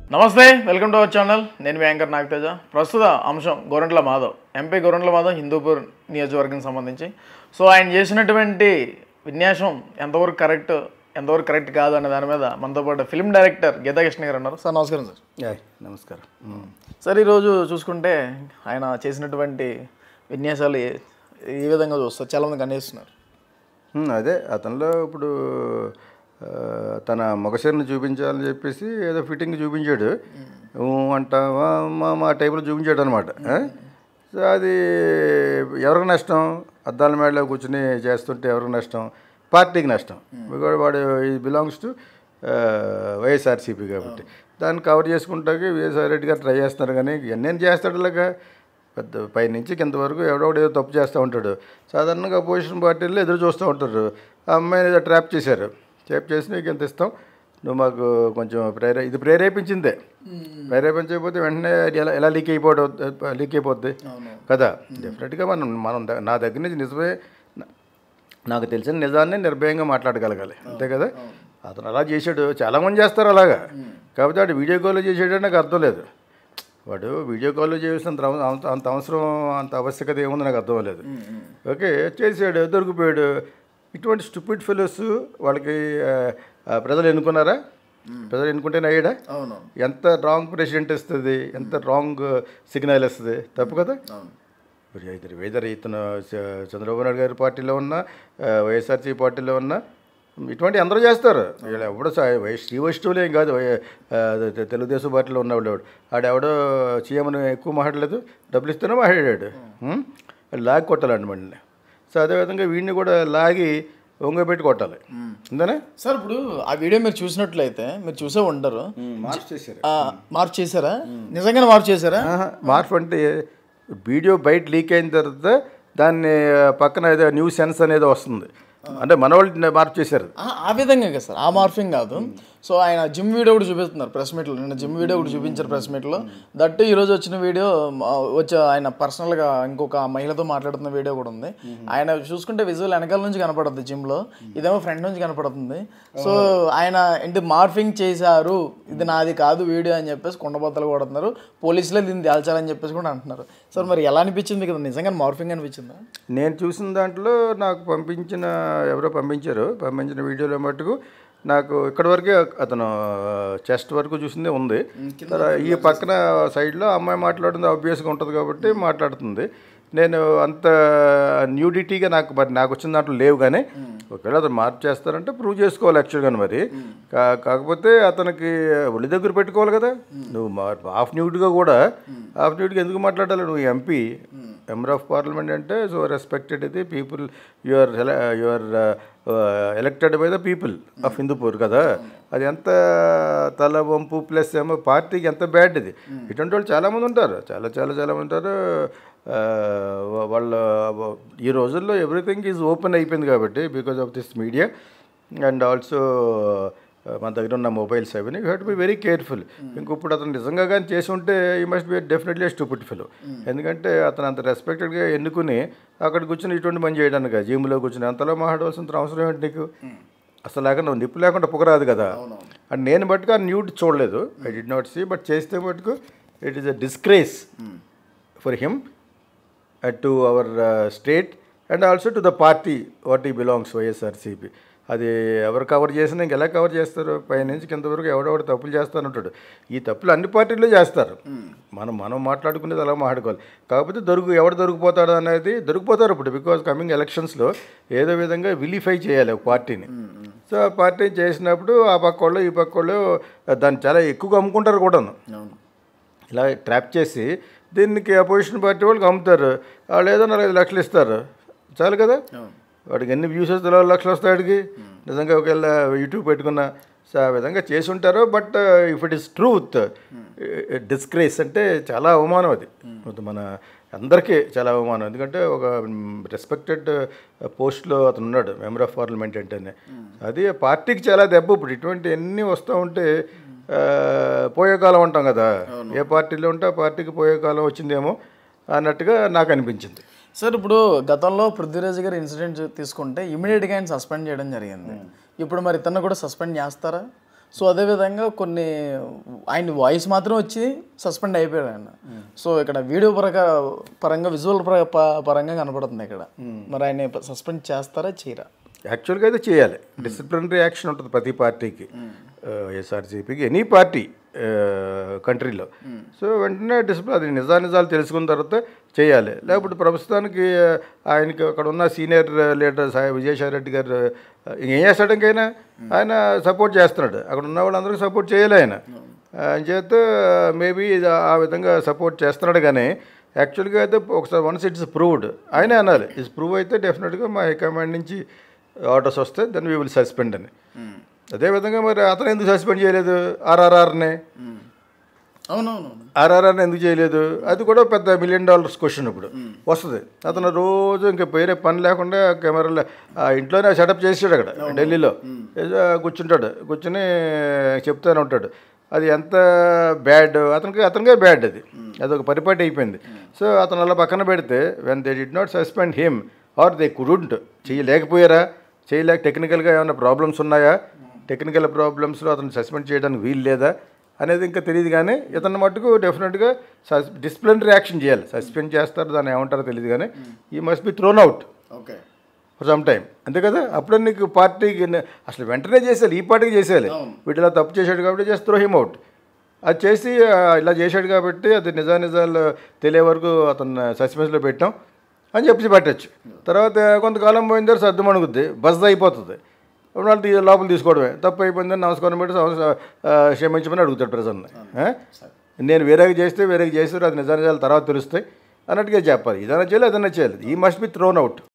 నమస్తే welcome to our channel నేను మీ anchor Nagateja ప్రస్తుత అంశం గోరంట్ల మాధవ్ ఎంపీ గోరంట్ల మాధవ్ హిందూపూర్ నియోజకవర్గం సంబంధించి సో ఆయన చేసినటువంటి విన్యాసం ఎంతవరకు కరెక్ట్ ఎంతవరకు కరెక్ట్ కాదు అనే దాని మీద మనతో పాటు ఫిల్మ్ డైరెక్టర్ గీతా కృష్ణ గారు ఉన్నారు సార్ నమస్కారం సార్ యాయ్, నమస్కారం మ్మ్. సార్ ఈరోజు చూసుకుంటే ఆయన చేసినటువంటి విన్యాసాలు ఏ- ఏ విధంగా చూస్తారు చాలామంది కన్నేస్తున్నారు మ్మ్, అదే అతనిలో ఇప్పుడు ఆ, తన మొగసరిని చూపించాలని చెప్పేసి ఏదో ఫిట్టింగ్ చూపించాడు ఊ అంటావా మా మా టైపులో చూపించాడు అనమాట సో అది ఎవరికి నష్టం అద్దాల మేడలో కూర్చుని చేస్తుంటే ఎవరికి నష్టం పార్టీకి నష్టం బికాజ్ వాడు ఈ బిలాంగ్స్ టు వైఎస్ఆర్సీపీ కాబట్టి దాన్ని కవర్ చేసుకుంటాకి విజయసాయి రెడ్డి గారు ట్రై చేస్తున్నారు కానీ ఎన్నేం చేస్తాడు ఇలాగా పెద్ద పై నుంచి కింద వరకు ఎవడోడు ఏదో తప్పు చేస్తూ ఉంటాడు సాధారణంగా అపోజిషన్ పార్టీలు ఎదురు చూస్తూ ఉంటారు ఆ అమ్మాయిని ఏదో ట్రాప్ చేశారు ట్రాప్ చేసి నీకు ఎంత ఇస్తాం నువ్వు మాకు కొంచెం ప్రేరే ఇది ప్రేరేపించిందే ప్రేరేపించకపోతే వెంటనే అది ఎలా ఎలా లీక్ అయిపోవడం లీక్ అయిపోద్ది కదా డెఫినెట్గా మనం మనం ద- నా దగ్గర నుంచి నిజమే నా- నాకు తెలిసిన నిజాన్ని నిర్భయంగా మాట్లాడగలగాలి అంతే కదా అతను అలా చేశాడు చాలామంది చేస్తారు అలాగా కాకపోతే వాడు వీడియో కాల్లో చేసాడని నాకు అర్థం లేదు వాడు వీడియో కాల్లో చేసినంత అవ- అంత అంత అవసరం అంత ఆవశ్యకత ఏముంది నాకు అర్థం లేదు ఓకే చేసాడు దొరికిపోయాడు ఇటువంటి స్టూపిడ్ ఫెలోస్ వాళ్ళకి ఆ, ఆ, ప్రజలు ఎన్నుకున్నారా ప్రజలు ఎన్నుకుంటేనే అయ్యాడా అవును ఎంత రాంగ్ ప్రెసిడెంట్ ఇస్తుంది ఎంత రాంగ్ సిగ్నల్ ఇస్తుంది తప్పు కదా ఇప్పుడు ఇద్దరు వెదర్ ఇతను చ- చంద్రబాబు నాయుడు గారి పార్టీలో ఉన్నా ఆ, వైఎస్ఆర్సీ పార్టీలో ఉన్నా ఇటువంటి అందరూ చేస్తారు వీళ్ళు ఎవడో సా- వై- శ్రీ వైష్ణవులు ఏం కాదు వై- ఆ, తె- తెలుగుదేశం పార్టీలో ఉన్నవాడు ఎవడు ఆడెవడో సీఎంని ఎక్కువ మాట్లాడలేదు డబ్బులు ఇస్తేనే మాట్లాడాడు ఉం? లాగి కొట్టాలండి మళ్ళీ సో అదేవిధంగా వీడిని కూడా లాగి ఒంగబెట్టి కొట్టాలి అంతేనా సార్ ఇప్పుడు ఆ వీడియో మీరు చూసినట్లయితే మీరు చూసే ఉంటారు మార్చి చేశారు ఆ, మార్పు చేశారా నిజంగానే మార్పు చేశారా ఆహా, మార్పు అంటే వీడియో బయట లీక్ అయిన తర్వాత దాన్ని పక్కన ఏదో న్యూ సెన్స్ అనేది వస్తుంది అంటే మన వాళ్ళు మార్పు చేశారు ఆ, ఆ విధంగా కదా సార్ ఆ మార్ఫింగ్ కాదు సో ఆయన జిమ్ వీడియో కూడా చూపిస్తున్నారు ప్రెస్ మీట్లో నిన్న జిమ్ వీడియో కూడా చూపించారు ప్రెస్ మీట్లో దట్టు ఈరోజు వచ్చిన వీడియో ఆ, వచ్చే ఆయన పర్సనల్గా ఇంకొక మహిళతో మాట్లాడుతున్న వీడియో కూడా ఉంది ఆయన చూసుకుంటే విజువల్ వెనకాల నుంచి కనపడుతుంది జిమ్లో ఇదేమో ఫ్రంట్ నుంచి కనపడుతుంది సో ఆయన ఏంటి మార్ఫింగ్ చేశారు ఇది నాది కాదు వీడియో అని చెప్పేసి కుండబద్దలు కొడుతున్నారు పోలీసులే దీన్ని తేల్చాలని చెప్పేసి కూడా అంటున్నారు సార్ మరి ఎలా అనిపించింది కదా నిజంగా మార్ఫింగ్ అనిపించిందా నేను చూసిన దాంట్లో నాకు పంపించిన ఎవరో పంపించారు పంపించిన వీడియోలో మట్టుకు నాకు ఇక్కడి వరకే అతను చెస్ట్ వరకు చూసిందే ఉంది తర్వాత ఈ పక్కన సైడ్లో అమ్మాయి మాట్లాడుతుంది ఆబ్వియస్గా ఉంటుంది కాబట్టి మాట్లాడుతుంది నేను అంత న్యూడిటీగా నాకు మరి నాకు వచ్చిన దాంట్లో లేవు కానీ ఒకవేళ అతను మార్పు చేస్తారంటే ప్రూవ్ చేసుకోవాలి యాక్చువల్గా మరి కా- కాకపోతే అతనికి ఒళ్ళు దగ్గర పెట్టుకోవాలి కదా నువ్వు హాఫ్ న్యూడ్గా కూడా హాఫ్ న్యూడ్గా ఎందుకు మాట్లాడాలి నువ్వు ఎంపీ మెంబర్ ఆఫ్ పార్లమెంట్ అంటే సో రెస్పెక్టెడ్ ఇది people your your elected by the people of Hindupur కదా అది ఎంత తల వంపు ప్లస్ ఏమో పార్టీకి ఎంత బ్యాడ్ ఇది ఇటువంటి వాళ్ళు చాలామంది ఉంటారు చాలా చాలా చాలా మంది ఉంటారు ఆ, వా- వాళ్ళ ఈ రోజుల్లో ఎవ్రీథింగ్ ఈజ్ ఓపెన్ అయిపోయింది కాబట్టి because of this media and also మన దగ్గర ఉన్న మొబైల్స్ అవన్నీ you have to be very careful ఇంకొప్పుడు అతను నిజంగా కానీ చేసి ఉంటే he must be definitely stupid feel ఎందుకంటే అతను అంత రెస్పెక్టెడ్గా ఎన్నుకుని అక్కడ కూర్చొని ఇటువంటి పని చేయడానికి జిమ్లో కూర్చొని అంతలో మాట్లాడవలసిన అవసరం ఏంటి నీకు అసలు లేక నువ్వు నిప్పు లేకుండా పొగరాదు కదా అండ్ నేను మటుకు ఆ న్యూడ్ చూడలేదు I did not see but చేస్తే మటుకు it is a disgrace for him to our state and also to the party what he belongs YSRCP అది ఎవరు కవర్ చేసినా ఇంక ఎలా కవర్ చేస్తారు పైనుంచి కింద వరకు ఎవడెవడు తప్పులు చేస్తానంటాడు ఈ తప్పులు అన్ని పార్టీల్లో చేస్తారు మనం మనం మాట్లాడుకునేది అలా మాట్లాడుకోవాలి కాకపోతే దొరుకు ఎవడు దొరికిపోతాడు అనేది దొరికిపోతారు ఇప్పుడు బికాజ్ కమింగ్ ఎలక్షన్స్లో ఏదో విధంగా విలిఫై చేయాలి ఒక పార్టీని సో ఆ పార్టీ చేసినప్పుడు ఆ పక్క వాళ్ళు ఈ పక్క వాళ్ళు దాన్ని చాలా ఎక్కువగా అమ్ముకుంటారు కూడాను అవును ఇలా ట్రాప్ చేసి దీనికి అపోజిషన్ పార్టీ వాళ్ళకి అమ్ముతారు వాళ్ళు ఏదో నాలుగైదు లక్షలు ఇస్తారు చాలు కదా వాడికి ఎన్ని వ్యూస్ వస్తే నాలుగు లక్షలు వస్తాయి వాడికి నిజంగా ఒకవేళ యూట్యూబ్ పెట్టుకున్న సో ఆ విధంగా చేసి ఉంటారు but if it is truth disgrace అంటే చాలా అవమానం అది అది మన అందరికీ చాలా అవమానం ఎందుకంటే ఒక రెస్పెక్టెడ్ పోస్ట్లో అతను ఉన్నాడు మెంబర్ ఆఫ్ పార్లమెంట్ అంటేనే అది పార్టీకి చాలా దెబ్బ ఇప్పుడు ఇటువంటి ఎన్ని వస్తూ ఉంటే ఆ, పోయే కాలం అంటాం కదా ఏ పార్టీలో ఉంటే ఆ పార్టీకి పోయే కాలం వచ్చిందేమో అన్నట్టుగా నాకు అనిపించింది సార్ ఇప్పుడు గతంలో పృథ్వీరాజ్ గారి ఇన్సిడెంట్ తీసుకుంటే ఇమీడియట్గా ఆయన సస్పెండ్ చేయడం జరిగింది ఇప్పుడు మరి ఇతను కూడా సస్పెండ్ చేస్తారా సో అదేవిధంగా కొన్ని ఆయన వాయిస్ మాత్రం వచ్చి సస్పెండ్ అయిపోయాడు ఆయన సో ఇక్కడ వీడియో పరంగా పరంగా విజువల్ పరంగా కనపడుతుంది ఇక్కడ మరి ఆయన సస్పెండ్ చేస్తారా చేయరా యాక్చువల్గా అయితే చేయాలి డిసిప్లినరీ యాక్షన్ ఉంటుంది ప్రతి పార్టీకి ఎస్ఆర్సీపీకి ఎనీ పార్టీ కంట్రీలో సో వెంటనే డిసిప్లిన్ అది నిజానిజాలు తెలుసుకున్న తర్వాత చేయాలి లేకపోతే ప్రస్తుతానికి ఆ, ఆయనకి అక్కడ ఉన్న సీనియర్ లీడర్ సాయి విజయసాయి రెడ్డి గారు ఆ, ఏం చేస్తాడు ఇంకైనా ఆయన సపోర్ట్ చేస్తున్నాడు అక్కడ ఉన్న వాళ్ళందరికీ సపోర్ట్ చేయాలి ఆయన ఆయన చేత మేబీ ఆ విధంగా సపోర్ట్ చేస్తున్నాడు కానీ యాక్చువల్గా అయితే ఒకసారి వన్స్ ఇట్స్ ప్రూవ్డ్ ఆయనే అనాలి ఇట్స్ ప్రూవ్ అయితే డెఫినెట్గా మా హైకమాండ్ నుంచి ఆర్డర్స్ వస్తే దెన్ వీ విల్ సస్పెండ్ అని అదేవిధంగా మరి అతను ఎందుకు సస్పెండ్ చేయలేదు ఆర్ఆర్ఆర్ని అవునవును ఆర్ఆర్ఆర్ని ఎందుకు చేయలేదు అది కూడా పెద్ద మిలియన్ డాలర్స్ క్వశ్చన్ ఇప్పుడు వస్తుంది అతను రోజు ఇంకా వేరే పని లేకుండా కెమెరాలో ఆ ఇంట్లోనే సెటప్ చేసాడు అక్కడ ఢిల్లీలో ఏదో కూర్చుంటాడు కూర్చుని చెప్తూనే ఉంటాడు అది ఎంత బ్యాడ్ అతనికి అతనికే బ్యాడ్ అది అది ఒక పరిపాటి అయిపోయింది సో అతను అలా పక్కన పెడితే when they did not suspend him or they couldn't చేయలేకపోయారా చేయలేక టెక్నికల్గా ఏమైనా ప్రాబ్లమ్స్ ఉన్నాయా టెక్నికల్ ప్రాబ్లమ్స్లో అతను సస్పెండ్ చేయడానికి వీలు లేదా అనేది ఇంకా తెలియదు కానీ ఇతను మట్టుకు డెఫినెట్గా సస్ డిసిప్లినరీ యాక్షన్ చేయాలి సస్పెండ్ చేస్తారు దాన్ని ఏమంటారో తెలియదు కానీ he must be thrown out okay for some time అంతే కదా అప్పుడే నీకు పార్టీకి న- అసలు వెంటనే చేసేయాలి ఈ పార్టీకి చేసేయాలి వీటి ఇలా తప్పు చేశాడు కాబట్టి జస్ట్ త్రో హిమ్ అవుట్ అది చేసి ఆ, ఇలా చేశాడు కాబట్టి అది నిజానిజాలు తెలియ వరకు అతను సస్పెన్స్లో పెట్టాం అని చెప్పి పెట్టచ్చు తర్వాత కొంతకాలం పోయిన తర్వాత సర్దు మణుగుద్ది బస్ అయిపోతుంది అప్పుడు వాళ్ళు తీ- లోపల తీసుకోవడమే తప్పు అయిపోయిందని నమస్కారం పెట్టి సంవత్సరం, ఆ, క్షమించమని అడుగుతాడు ప్రజల్ని ఆ? నేను వేరేగా చేస్తే వేరేగా చేస్తారు అది నిజానిజాలు తర్వాత తెలుస్తాయి అన్నట్టుగా చెప్పాలి ఇదైనా చేయాలి అదైనా చేయాలి ఈ మస్ట్ బి థ్రోన్ అవుట్